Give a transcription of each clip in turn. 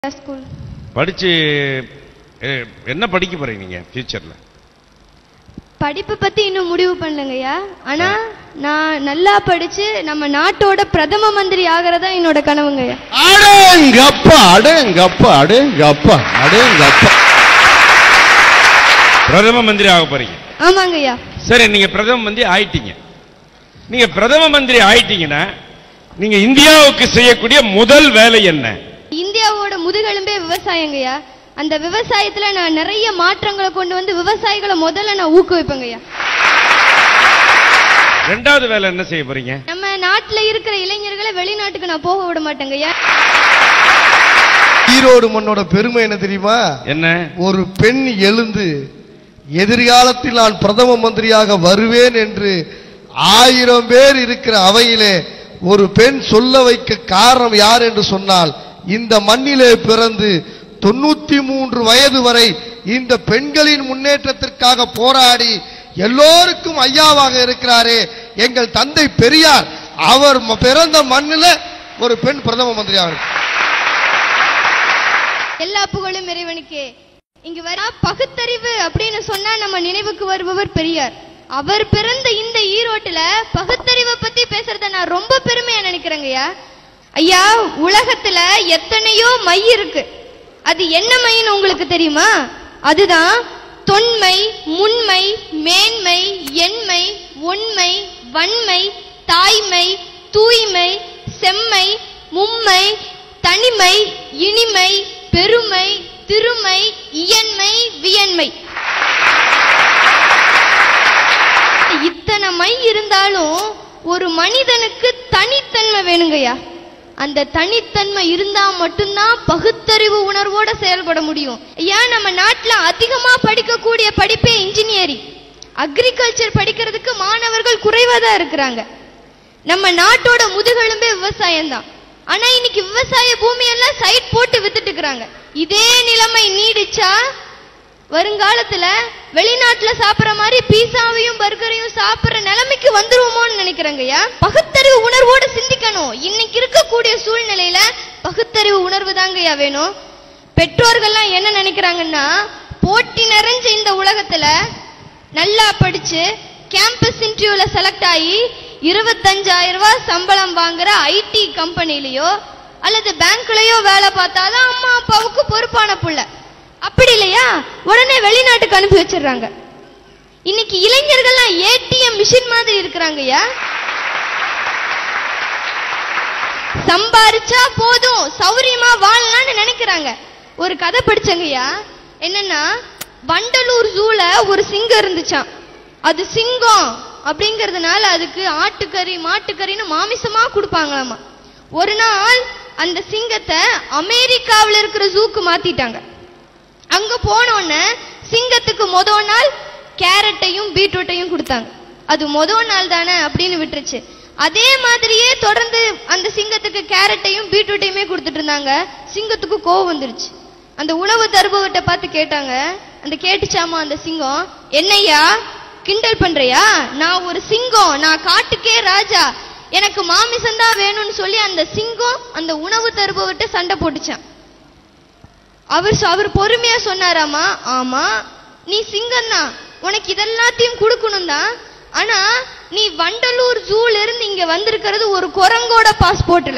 school படிச்சு எ- என்ன படிக்க போறீங்க நீங்க ஃபியூச்சர்ல படிப்பு பத்தி இன்னும் முடிவு பண்ணலங்கய்யா ஆனா நான் நல்லா படிச்சு நம்ம நாட்டோட பிரதம மந்திரி ஆகிறதா என்னோட கனவுங்கய்யா அடேங்கப்பா அடேங்கப்பா அடேங்கப்பா அடேங்கப்பா பிரதம மந்திரி ஆக போறீங்க ஆமாங்கய்யா சரி நீங்க பிரதம மந்திரி ஆயிட்டீங்க நீங்க பிரதம மந்திரி ஆயிட்டீங்கன்னா நீங்க இந்தியாவுக்கு செய்யக்கூடிய முதல் வேலை என்ன இந்தியாவோட முதுகெலும்பே விவசாயங்கய்யா அந்த விவசாயத்துல நான் நிறைய மாற்றங்களை கொண்டு வந்து விவசாயிகளை முதல்ல நான் ஊக்குவிப்பேங்கய்யா ரெண்டாவது வேலை என்ன செய்ய போறீங்க நம்ம நாட்டுல இருக்கிற இளைஞர்களை வெளிநாட்டுக்கு நான் போக விட மாட்டேங்கய்யா ஈரோடு மண்ணோட பெருமை என்ன தெரியுமா என்ன ஒரு பெண் எழுந்து எதிர்காலத்தில் நான் பிரதம மந்திரியாக வருவேன் என்று ஆயிரம் பேர் இருக்கிற அவையிலே ஒரு பெண் சொல்ல வைக்க காரணம் யார் என்று சொன்னால் இந்த மண்ணிலே பிறந்து தொண்ணூத்தி மூன்று வயது வரை இந்த பெண்களின் முன்னேற்றத்திற்காக போராடி எல்லோருக்கும் ஐயாவாக இருக்கிறாரே எங்கள் தந்தை பெரியார் அவர் ம- பிறந்த மண்ணில் ஒரு பெண் பிரதம மந்திரியாக இருக்கு எல்லா புகழும் இறைவனுக்கே இங்கு வர பகுத்தறிவு அப்படின்னு சொன்னா நம்ம நினைவுக்கு வருபவர் பெரியார் அவர் பிறந்த இந்த ஈரோட்டுல பகுத்தறிவை பத்தி பேசுறத நான் ரொம்ப பெருமையா நினைக்கிறேங்கய்யா ஐயா உலகத்துல எத்தனையோ மை இருக்கு அது என்ன மைன்னு உங்களுக்கு தெரியுமா அதுதான் தொன்மை முன்மை மேன்மை எண்மை ஒண்மை வன்மை தாய்மை தூய்மை செம்மை மும்மை தனிமை இனிமை பெருமை திருமை இயன்மை வியன்மை இத்தனை மை இருந்தாலும் ஒரு மனிதனுக்கு தனித்தன்மை வேணுங்கய்யா அந்த தனித்தன்மை இருந்தா மட்டும்தான் பகுத்தறிவு உணர்வோட செயல்பட முடியும் ஏன் நம்ம நாட்டுல அதிகமா படிக்கக்கூடிய படிப்பே இன்ஜினியரிங் அக்ரிகல்ச்சர் படிக்கிறதுக்கு மாணவர்கள் குறைவா தான் இருக்கிறாங்க நம்ம நாட்டோட முதுகெலும்பே விவசாயம் தான் ஆனா இன்னைக்கு விவசாய பூமி எல்லாம் சைட் போட்டு வித்துட்டு இருக்கிறாங்க இதே நிலைமை நீடிச்சா வருங்காலத்துல வெளிநாட்டுல சாப்பிடுற மாதிரி பீஸாவையும் பர்கரையும் சாப்பிடுற நிலைமைக்கு வந்துருவோமோன்னு நினைக்கிறேங்கய்யா பகுத்தறிவு உணர்வோட சிந்திக்கணும் இன்னைக்கு இருக்கக்கூடிய சூழ்நிலையில பகுத்தறிவு உணர்வு தாங்கய்யா வேணும் பெற்றோர்கள்லாம் என்ன நினைக்கிறாங்கன்னா போட்டி நிறைஞ்ச இந்த உலகத்துல நல்லா படிச்சு கேம்பஸ் இன்டர்வியூல செலக்ட் ஆகி இருபத்தஞ்சாயிரம் ரூபாய் சம்பளம் வாங்குற ஐடி கம்பெனிலயோ அல்லது பேங்க்லயோ வேலை பார்த்தாதான் அம்மா அப்பாவுக்கு பொறுப்பான புள்ள அப்படி இல்லையா உடனே வெளிநாட்டுக்கு அனுப்பி வச்சிடுறாங்க இன்னைக்கு இளைஞர்கள்லாம் ஏடிஎம் மிஷின் மாதிரி இருக்கிறாங்கய்யா சம்பாரிச்சா போதும் சௌரியமா வாழலாம்னு நினைக்கிறாங்க ஒரு கதை படிச்சங்கய்யா என்னன்னா வண்டலூர் ஜூல ஒரு சிங்கம் இருந்துச்சாம் அது சிங்கம் அப்படிங்கறதுனால அதுக்கு ஆட்டுக்கறி மாட்டுக்கறின்னு மாமிசமா கொடுப்பாங்களாமா ஒரு நாள் அந்த சிங்கத்தை அமெரிக்காவில் இருக்கிற ஜூக்கு மாத்திட்டாங்க அங்க போன உடனே சிங்கத்துக்கு முத நாள் கேரட்டையும் பீட்ரூட்டையும் கொடுத்தாங்க அது முத நாள் தானே அப்படின்னு விட்டுருச்சு அதே மாதிரியே தொடர்ந்து அந்த சிங்கத்துக்கு கேரட்டையும் பீட்ரூட்டையுமே கொடுத்துட்டு இருந்தாங்க சிங்கத்துக்கு கோவம் வந்துருச்சு அந்த உணவு தருபவர்கிட்ட பார்த்து கேட்டாங்க அந்த கேட்டுச்சாமா அந்த சிங்கம் என்னய்யா கிண்டல் பண்றியா நான் ஒரு சிங்கம் நான் காட்டுக்கே ராஜா எனக்கு மாமிசம் தான் வேணும்னு சொல்லி அந்த சிங்கம் அந்த உணவு தருபவர்கிட்ட சண்டை போட்டுச்சான் அவர் சொ- அவர் பொறுமையா சொன்னாராமா ஆமா நீ சிங்கம் தான் உனக்கு இதெல்லாத்தையும் கொடுக்கணும் தான் ஆனா நீ வண்டலூர் ஜூல இருந்து இங்க வந்திருக்கிறது ஒரு குரங்கோட பாஸ்போர்ட்ல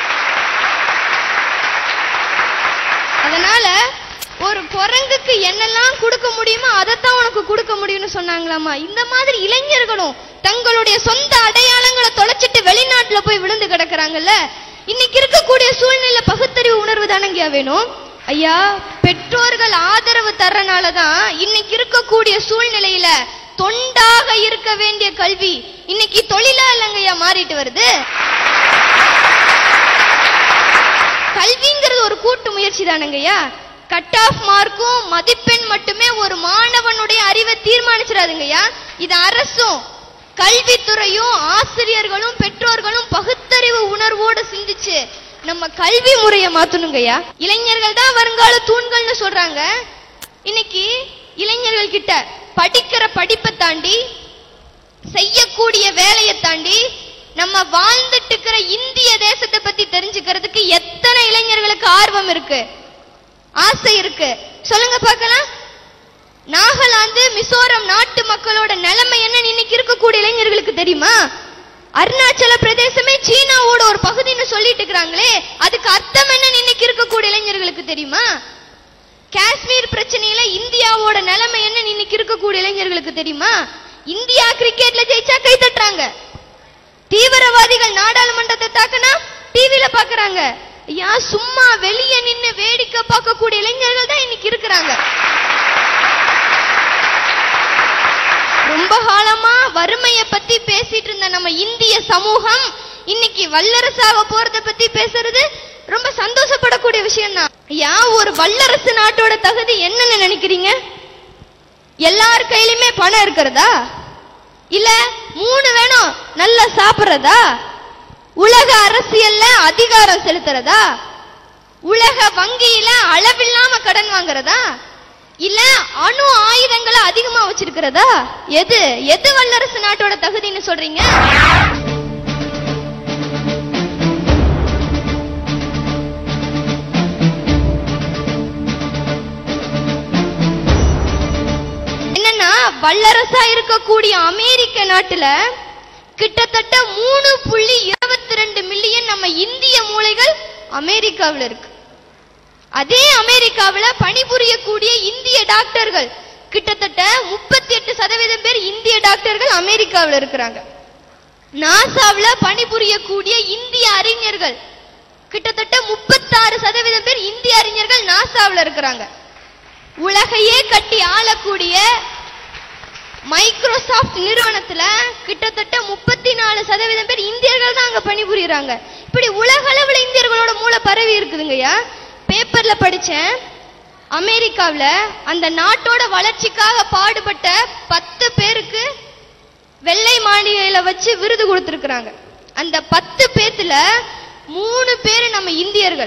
அதனால ஒரு குரங்குக்கு என்னெல்லாம் கொடுக்க முடியுமோ அதைத்தான் உனக்கு கொடுக்க முடியும்னு சொன்னாங்களாமா இந்த மாதிரி இளைஞர்களும் தங்களுடைய சொந்த அடையாளங்களை தொலைச்சிட்டு வெளிநாட்டுல போய் விழுந்து கிடக்குறாங்கல்ல இன்னைக்கு இருக்கக்கூடிய சூழ்நிலை பகுத்தறிவு உணர்வு தானங்கயா வேணும் ஐயா பெற்றோர்கள் ஆதரவு தர்றனால தான் இன்னைக்கு இருக்கக்கூடிய சூழ்நிலையில தொண்டாக இருக்க வேண்டிய கல்வி இன்னைக்கு தொழிலா இல்லைங்கய்யா மாறிட்டு வருது கல்விங்கிறது ஒரு கூட்டு முயற்சி தானங்கய்யா கட் ஆஃப் மார்க்கும் மதிப்பெண் மட்டுமே ஒரு மாணவனுடைய அறிவை தீர்மானிச்சிடாதுங்கய்யா இது அரசும் கல்வித்துறையும் ஆசிரியர்களும் பெற்றோர்களும் பகுத்தறிவு உணர்வோடு சிந்திச்சு நம்ம கல்வி முறையை மாத்தணுங்கய்யா இளைஞர்கள் தான் வருங்கால தூண்கள்னு சொல்றாங்க இன்னைக்கு இளைஞர்கள் கிட்ட படிக்கிற படிப்பை தாண்டி செய்யக்கூடிய வேலையை தாண்டி நம்ம வாழ்ந்துட்டு இருக்கிற இந்திய தேசத்தை பத்தி தெரிஞ்சுக்கிறதுக்கு எத்தனை இளைஞர்களுக்கு ஆர்வம் இருக்கு ஆசை இருக்கு சொல்லுங்க பார்க்கலாம் நாகாலாந்து மிசோரம் நாட்டு மக்களோட நிலைமை என்னன்னு இன்னைக்கு இருக்கக்கூடிய இளைஞர்களுக்கு தெரியுமா அருணாச்சல பிரதேசமே சீனாவோட ஒரு பகுதின்னு சொல்லிட்டு இருக்கிறாங்களே அதுக்கு அர்த்தம் என்னன்னு இன்னைக்கு இருக்கக்கூடிய இளைஞர்களுக்கு தெரியுமா காஷ்மீர் பிரச்சனையில இந்தியாவோட நிலைமை என்னன்னு இன்னைக்கு இருக்கக்கூடிய இளைஞர்களுக்கு தெரியுமா இந்தியா கிரிக்கெட்ல ஜெயிச்சா கை தட்டுறாங்க தீவிரவாதிகள் நாடாளுமன்றத்தை தாக்குனா டிவில பாக்குறாங்க ஐயா சும்மா வெளியே நின்னு வேடிக்கை பார்க்கக்கூடிய இளைஞர்கள் தான் இன்னைக்கு இருக்கிறாங்க ரொம்ப காலமா வறுமையை பத்தி பேசிட்டு இருந்த நம்ம இந்திய சமூகம் இன்னைக்கு வல்லரசாக போறத பத்தி பேசுறது ரொம்ப சந்தோஷப்படக்கூடிய விஷயம் தான் ஐயா ஒரு வல்லரசு நாட்டோட தகுதி என்னன்னு நினைக்கிறீங்க எல்லார் கையிலுமே பணம் இருக்கிறதா இல்ல மூணு வேணும் நல்லா சாப்பிடுறதா உலக அரசியல்ல அதிகாரம் செலுத்துறதா உலக வங்கியில அளவில்லாம கடன் வாங்குறதா இல்ல அணு ஆயுதங்களை அதிகமா வச்சிருக்கிறதா எது எது வல்லரசு நாட்டோட தகுதின்னு சொல்றீங்க என்னன்னா வல்லரசா இருக்கக்கூடிய அமெரிக்க நாட்டுல கிட்டத்தட்ட மூணு புள்ளி இருபத்தி ரெண்டு மில்லியன் நம்ம இந்திய மூளைகள் அமெரிக்காவில் இருக்கு அதே அமெரிக்காவுல பணிபுரியக்கூடிய இந்திய டாக்டர்கள் கிட்டத்தட்ட முப்பத்தி எட்டு சதவீதம் பேர் இந்திய டாக்டர்கள் அமெரிக்காவில் இருக்கிறாங்க நாசாவுல பணிபுரியக்கூடிய இந்திய அறிஞர்கள் கிட்டத்தட்ட முப்பத்தாறு சதவீதம் பேர் இந்திய அறிஞர்கள் நாசாவுல இருக்கிறாங்க உலகையே கட்டி ஆளக்கூடிய மைக்ரோசாஃப்ட் நிறுவனத்துல கிட்டத்தட்ட முப்பத்தி நாலு சதவீதம் பேர் இந்தியர்கள் தான் அங்க பணிபுரியறாங்க இப்படி உலக அளவுல இந்தியர்களோட மூளை பரவி இருக்குதுங்கய்யா பேப்பர்ல படிச்சேன் அமெரிக்காவுல அந்த நாட்டோட வளர்ச்சிக்காக பாடுபட்ட பத்து பேருக்கு வெள்ளை மாளிகையில வச்சு விருது கொடுத்திருக்கிறாங்க அந்த பத்து பேத்துல மூணு பேரு நம்ம இந்தியர்கள்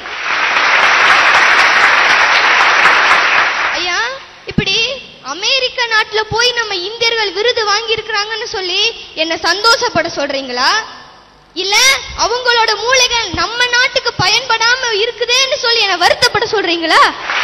ஐயா இப்படி அமெரிக்க நாட்டுல போய் நம்ம இந்தியர்கள் விருது வாங்கி இருக்கிறாங்கன்னு சொல்லி என்ன சந்தோஷப்பட சொல்றீங்களா இல்ல அவங்களோட மூளைகள் நம்ம நாட்டுக்கு பயன்படாம இருக்குதேன்னு சொல்லி என்ன வருத்தப்பட சொல்றீங்களா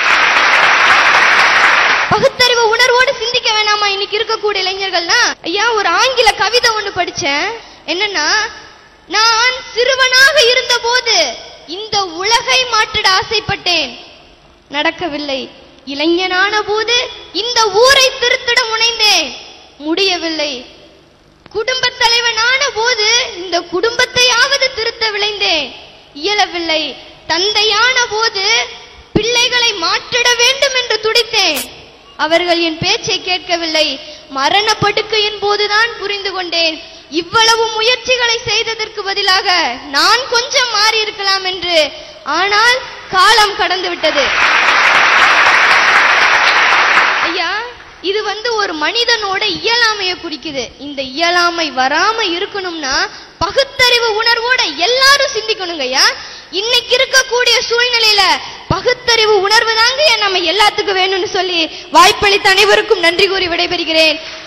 பகுத்தறிவு உணர்வோடு சிந்திக்க வேணாமா இன்னைக்கு இருக்கக்கூடிய இளைஞர்கள்லாம் ஐயா ஒரு ஆங்கில கவிதை ஒண்ணு படிச்சேன் என்னன்னா நான் சிறுவனாக இருந்தபோது இந்த உலகை மாற்றிட ஆசைப்பட்டேன் நடக்கவில்லை இளைஞனான போது இந்த ஊரை திருத்திட முனைந்தேன் முடியவில்லை குடும்பத் தலைவனான போது இந்த குடும்பத்தையாவது திருத்த விளைந்தேன் இயலவில்லை தந்தையான போது பிள்ளைகளை மாற்றிட வேண்டும் என்று துடித்தேன் அவர்கள் என் பேச்சை கேட்கவில்லை மரண படுக்கையின் போதுதான் புரிந்து கொண்டேன் இவ்வளவு முயற்சிகளை செய்ததற்கு பதிலாக நான் கொஞ்சம் மாறி இருக்கலாம் என்று ஆனால் காலம் கடந்து விட்டது ஐயா இது வந்து ஒரு மனிதனோட இயலாமையை குறிக்குது இந்த இயலாமை வராம இருக்கணும்னா பகுத்தறிவு உணர்வோட எல்லாரும் சிந்திக்கணுங்க ஐயா இன்னைக்கு இருக்கக்கூடிய சூழ்நிலையில பகுத்தறிவு உணர்வு தாங்க நம்ம எல்லாத்துக்கும் வேணும்னு சொல்லி வாய்ப்பளித்த அனைவருக்கும் நன்றி கூறி விடைபெறுகிறேன்